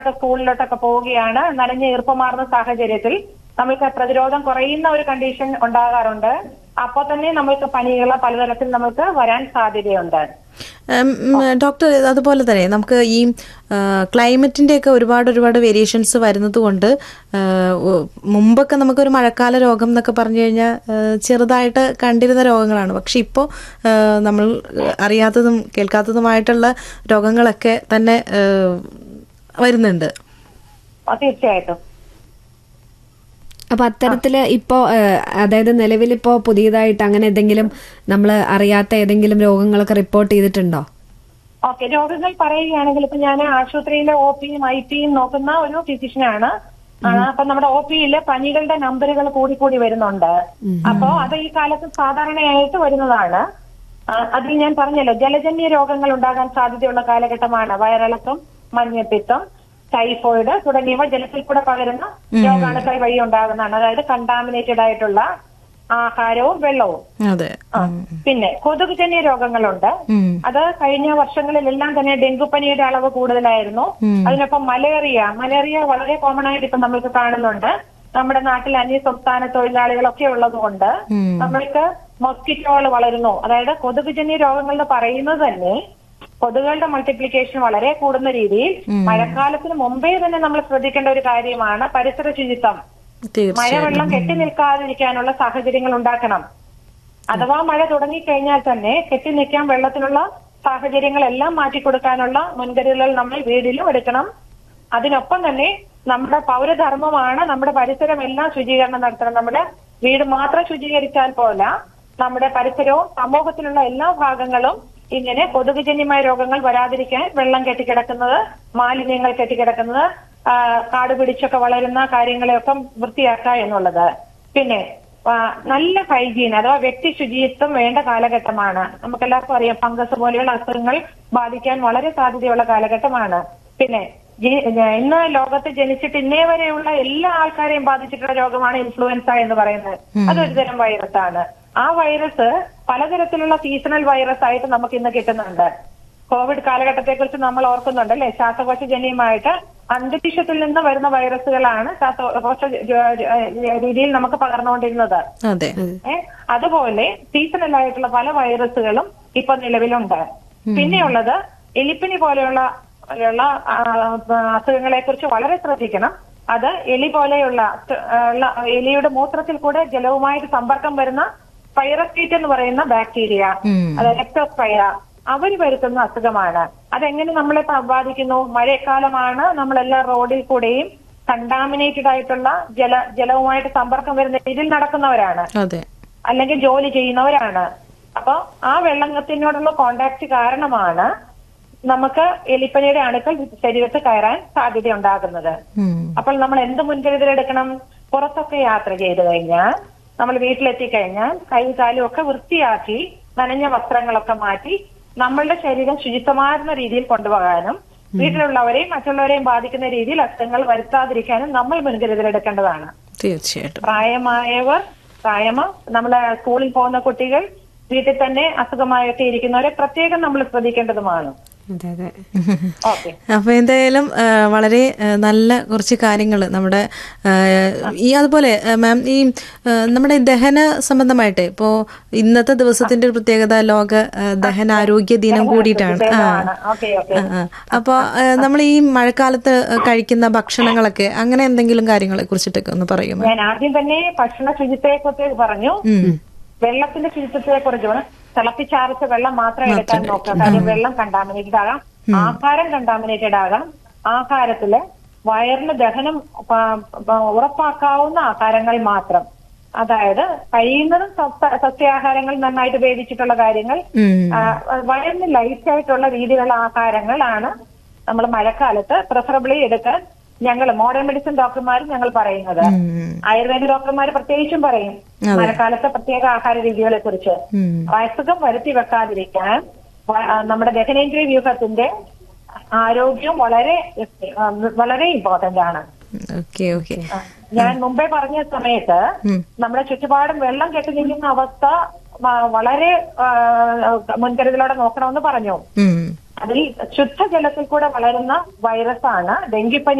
സ്കൂളിലോട്ടൊക്കെ പോവുകയാണ് നനഞ്ഞ ഈർപ്പമാർന്ന സാഹചര്യത്തിൽ നമ്മൾക്ക് പ്രതിരോധം കുറയുന്ന ഒരു കണ്ടീഷൻ ഉണ്ടാകാറുണ്ട് അപ്പോൾ തന്നെ നമ്മൾക്ക് പനികൾ പലതരത്തിൽ നമുക്ക് വരാൻ സാധ്യതയുണ്ട് ഉം, ഉം, ഡോക്ടർ അതുപോലെ തന്നെ നമുക്ക് ഈ ക്ലൈമറ്റിന്റെ ഒക്കെ ഒരുപാട് ഒരുപാട് വേരിയേഷൻസ് വരുന്നത് കൊണ്ട് ആ, ഉ- മുമ്പൊക്കെ നമുക്കൊരു മഴക്കാല രോഗം എന്നൊക്കെ പറഞ്ഞു കഴിഞ്ഞാൽ ആ, ചെറുതായിട്ട് കണ്ടിരുന്ന രോഗങ്ങളാണ് പക്ഷെ ഇപ്പോൾ നമ്മൾ അറിയാത്തതും കേൾക്കാത്തതുമായിട്ടുള്ള രോഗങ്ങളൊക്കെ തന്നെ ആ, വരുന്നുണ്ട് ആ, തീർച്ചയായിട്ടും അപ്പൊ അത്തരത്തില് ഇപ്പോ ഏഹ്, അതായത് നിലവിലിപ്പോ പുതിയതായിട്ട് അങ്ങനെ എന്തെങ്കിലും നമ്മൾ അറിയാത്ത ഏതെങ്കിലും രോഗങ്ങളൊക്കെ റിപ്പോർട്ട് ചെയ്തിട്ടുണ്ടോ ഓക്കെ രോഗങ്ങൾ പറയുകയാണെങ്കിൽ ഇപ്പൊ ഞാൻ ആശുപത്രിയിലെ ഒ പിയും ഐ പിയും നോക്കുന്ന ഒരു ഫിസിഷ്യനാണ് അപ്പൊ നമ്മുടെ ഒ പിയില് പനികളുടെ നമ്പറുകൾ കൂടി കൂടി വരുന്നുണ്ട് അപ്പോ അത് ഈ കാലത്ത് സാധാരണയായിട്ട് വരുന്നതാണ് ആ, അതിൽ ഞാൻ പറഞ്ഞല്ലോ ജലജന്യ രോഗങ്ങൾ ഉണ്ടാകാൻ സാധ്യതയുള്ള കാലഘട്ടമാണ് വയറിളക്കം മഞ്ഞപ്പിത്തം ടൈഫോയിഡ് തുടങ്ങിയവ ജലത്തിൽ കൂടെ പകരുന്ന രോഗാണുക്കൾ വഴി ഉണ്ടാകുന്നതാണ് അതായത് കണ്ടാമിനേറ്റഡ് ആയിട്ടുള്ള ആഹാരവും വെള്ളവും അതെ ആ, പിന്നെ കൊതുകുജന്യ രോഗങ്ങളുണ്ട് ഉം. അത് കഴിഞ്ഞ വർഷങ്ങളിലെല്ലാം തന്നെ ഡെങ്കുപ്പനിയുടെ അളവ് കൂടുതലായിരുന്നു അതിനൊപ്പം മലേറിയ മലേറിയ വളരെ കോമൺ ആയിട്ട് ഇപ്പൊ നമ്മൾക്ക് കാണുന്നുണ്ട് നമ്മുടെ നാട്ടിൽ അന്യ സംസ്ഥാന തൊഴിലാളികളൊക്കെ ഉള്ളതുകൊണ്ട് നമ്മൾക്ക് മൊസ്കിറ്റോകൾ വളരുന്നു അതായത് കൊതുകുജന്യ രോഗങ്ങൾ എന്ന് പറയുന്നത് തന്നെ കൊതുകുകളുടെ മൾട്ടിപ്ലിക്കേഷൻ വളരെ കൂടുന്ന രീതിയിൽ മഴക്കാലത്തിന് മുമ്പേ തന്നെ നമ്മൾ ശ്രദ്ധിക്കേണ്ട ഒരു കാര്യമാണ് പരിസര ശുചിത്വം തീർച്ചയായും മഴവെള്ളം കെട്ടി നിൽക്കാതിരിക്കാനുള്ള സാഹചര്യങ്ങൾ ഉണ്ടാക്കണം അഥവാ മഴ തുടങ്ങിക്കഴിഞ്ഞാൽ തന്നെ കെട്ടി നിൽക്കാൻ വെള്ളത്തിനുള്ള സാഹചര്യങ്ങളെല്ലാം മാറ്റിക്കൊടുക്കാനുള്ള മുൻകരുതലുകൾ നമ്മൾ വീടിലും എടുക്കണം അതിനൊപ്പം തന്നെ നമ്മുടെ പൗരധർമ്മമാണ് നമ്മുടെ പരിസരം എല്ലാം ശുചീകരണം നടത്തണം നമ്മുടെ വീട് മാത്രം ശുചീകരിച്ചാൽ പോല നമ്മുടെ പരിസരവും സമൂഹത്തിലുള്ള എല്ലാ ഭാഗങ്ങളും ഇങ്ങനെ കൊതുകുജന്യമായ രോഗങ്ങൾ വരാതിരിക്കാൻ വെള്ളം കെട്ടിക്കിടക്കുന്നത് മാലിന്യങ്ങൾ കെട്ടിക്കിടക്കുന്നത് ആ, കാട് പിടിച്ചൊക്കെ വളരുന്ന കാര്യങ്ങളെയൊക്കെ വൃത്തിയാക്കുക എന്നുള്ളത് പിന്നെ ആ, നല്ല ഹൈജീൻ അഥവാ വ്യക്തി ശുചിത്വം വേണ്ട കാലഘട്ടമാണ് നമുക്കെല്ലാവർക്കും അറിയാം ഫംഗസ് പോലെയുള്ള അസുഖങ്ങൾ ബാധിക്കാൻ വളരെ സാധ്യതയുള്ള കാലഘട്ടമാണ് പിന്നെ ജി- ഇന്ന് ലോകത്ത് ജനിച്ചിട്ട് ഇന്നേ വരെയുള്ള എല്ലാ ആൾക്കാരെയും ബാധിച്ചിട്ടുള്ള രോഗമാണ് ഇൻഫ്ലുവൻസ എന്ന് പറയുന്നത് അതൊരു തരം വൈറസ് ആണ് ആ വൈറസ് പലതരത്തിലുള്ള സീസണൽ വൈറസ് ആയിട്ട് നമുക്ക് ഇന്ന് കിട്ടുന്നുണ്ട് കോവിഡ് കാലഘട്ടത്തെ കുറിച്ച് നമ്മൾ ഓർക്കുന്നുണ്ട് അല്ലെ ശ്വാസകോശജന്യമായിട്ട് അന്തരീക്ഷത്തിൽ നിന്ന് വരുന്ന വൈറസുകളാണ് ശ്വാസകോശ ജ- ജ- രീതിയിൽ നമുക്ക് പകർന്നുകൊണ്ടിരുന്നത് അതെ ഏ അതുപോലെ സീസണൽ ആയിട്ടുള്ള പല വൈറസുകളും ഇപ്പൊ നിലവിലുണ്ട് പിന്നെയുള്ളത് എലിപ്പനി പോലെയുള്ള ഉള്ള അസുഖങ്ങളെ കുറിച്ച് വളരെ ശ്രദ്ധിക്കണം അത് എലി പോലെയുള്ള ആ, ഉള്ള എലിയുടെ മൂത്രത്തിൽ കൂടെ ജലവുമായിട്ട് സമ്പർക്കം വരുന്ന പൈറസീറ്റ് എന്ന് പറയുന്ന ബാക്ടീരിയ അത് ലെപ്റ്റോസ്പൈറ അവർ വരുത്തുന്ന അസുഖമാണ് അതെങ്ങനെ നമ്മളെ പ- ബാധിക്കുന്നു മഴക്കാലമാണ് നമ്മളെല്ലാ റോഡിൽ കൂടെയും കണ്ടാമിനേറ്റഡ് ആയിട്ടുള്ള ജല ജലവുമായിട്ട് സമ്പർക്കം വരുന്ന ഇതിൽ നടക്കുന്നവരാണ് അതെ അല്ലെങ്കിൽ ജോലി ചെയ്യുന്നവരാണ് അപ്പൊ ആ വെള്ളത്തിനോടുള്ള കോണ്ടാക്ട് കാരണമാണ് നമുക്ക് എലിപ്പനിയുടെ അണുക്കൾ ശരീരത്തിൽ കയറാൻ സാധ്യത ഉണ്ടാകുന്നത് ഉം. അപ്പോൾ നമ്മൾ എന്ത് മുൻകരുതൽ എടുക്കണം പുറത്തൊക്കെ യാത്ര ചെയ്തു കഴിഞ്ഞാൽ നമ്മൾ വീട്ടിലെത്തി കഴിഞ്ഞാൽ കൈ കാലും ഒക്കെ വൃത്തിയാക്കി നനഞ്ഞ വസ്ത്രങ്ങളൊക്കെ മാറ്റി നമ്മളുടെ ശരീരം ശുചിത്വമാർന്ന രീതിയിൽ കൊണ്ടുപോകാനും വീട്ടിലുള്ളവരെയും മറ്റുള്ളവരെയും ബാധിക്കുന്ന രീതിയിൽ അസുഖങ്ങൾ വരുത്താതിരിക്കാനും നമ്മൾ മുൻകരുതൽ എടുക്കേണ്ടതാണ് തീർച്ചയായിട്ടും പ്രായമായവർ പ്രായമ നമ്മളെ സ്കൂളിൽ പോകുന്ന കുട്ടികൾ വീട്ടിൽ തന്നെ അസുഖമായൊക്കെ ഇരിക്കുന്നവരെ പ്രത്യേകം നമ്മൾ ശ്രദ്ധിക്കേണ്ടതുമാണ് അതെ അതെ ഓക്കെ അപ്പോൾ എന്തായാലും ആ, വളരെ ആ, നല്ല കുറച്ച് കാര്യങ്ങൾ നമ്മുടെ ആ, ഈ അതുപോലെ ആ, മാം ഈ ആ, നമ്മുടെ ദഹന സംബന്ധമായിട്ട് ഇപ്പോൾ ഇന്നത്തെ ദിവസത്തിന്റെ ഒരു പ്രത്യേകത ലോക ആ, ദഹനാരോഗ്യ ദിനം കൂടിയിട്ടാണ് ആ ഓക്കെ ഓക്കെ അപ്പോൾ നമ്മൾ ഈ മഴക്കാലത്ത് കഴിക്കുന്ന ഭക്ഷണങ്ങളൊക്കെ അങ്ങനെ എന്തെങ്കിലും കാര്യങ്ങളെ കുറിച്ചിട്ടൊക്കെ ഒന്ന് പറയുമോ ഞാൻ ആദ്യം തന്നെ ഭക്ഷണ ശുചിത്വത്തെ കുറിച്ച് പറഞ്ഞു വെള്ളത്തിന്റെ ശുചിത്വത്തെ കുറിച്ച് തിളപ്പിച്ചാർച്ച വെള്ളം മാത്രം എടുക്കാൻ നോക്കുക കാര്യം വെള്ളം കണ്ടാമിനേറ്റഡ് ആകാം ആഹാരം കണ്ടാമിനേറ്റഡ് ആകാം ആഹാരത്തില് വയറിന് ദഹനം പ- പ- ഉറപ്പാക്കാവുന്ന ആഹാരങ്ങൾ മാത്രം അതായത് കഴിയുന്നതും സസ്യ- സസ്യാഹാരങ്ങൾ നന്നായിട്ട് വേവിച്ചിട്ടുള്ള കാര്യങ്ങൾ ഉം. ആ, വയറിന് ലൈറ്റ് ആയിട്ടുള്ള രീതിയിലുള്ള ആഹാരങ്ങളാണ് നമ്മൾ മഴക്കാലത്ത് പ്രിഫറബിളി എടുക്കാൻ ഞങ്ങൾ മോഡേൺ മെഡിസിൻ ഡോക്ടർമാരും ഞങ്ങൾ പറയുന്നത് ആയുർവേദ ഡോക്ടർമാർ പ്രത്യേകിച്ചും പറയും മഴക്കാലത്തെ പ്രത്യേക ആഹാര രീതികളെ കുറിച്ച് ഉം. അസുഖം വരുത്തി വെക്കാതിരിക്കാൻ വ- ആ, നമ്മുടെ ദഹനേന്ദ്രിയ വ്യൂഹത്തിന്റെ ആരോഗ്യം വളരെ ആ, വളരെ ഇമ്പോർട്ടന്റ് ആണ് ഓക്കെ ഓക്കെ ആ, ഞാൻ മുമ്പേ പറഞ്ഞ സമയത്ത് ഉം. നമ്മുടെ ചുറ്റുപാടും വെള്ളം കെട്ടി നിൽക്കുന്ന അവസ്ഥ വ- വളരെ ആ, മുൻകരുതലോടെ നോക്കണമെന്ന് പറഞ്ഞു ഉം. അതിൽ ശുദ്ധജലത്തിൽ കൂടെ വളരുന്ന വൈറസാണ് ഡെങ്കിപ്പനി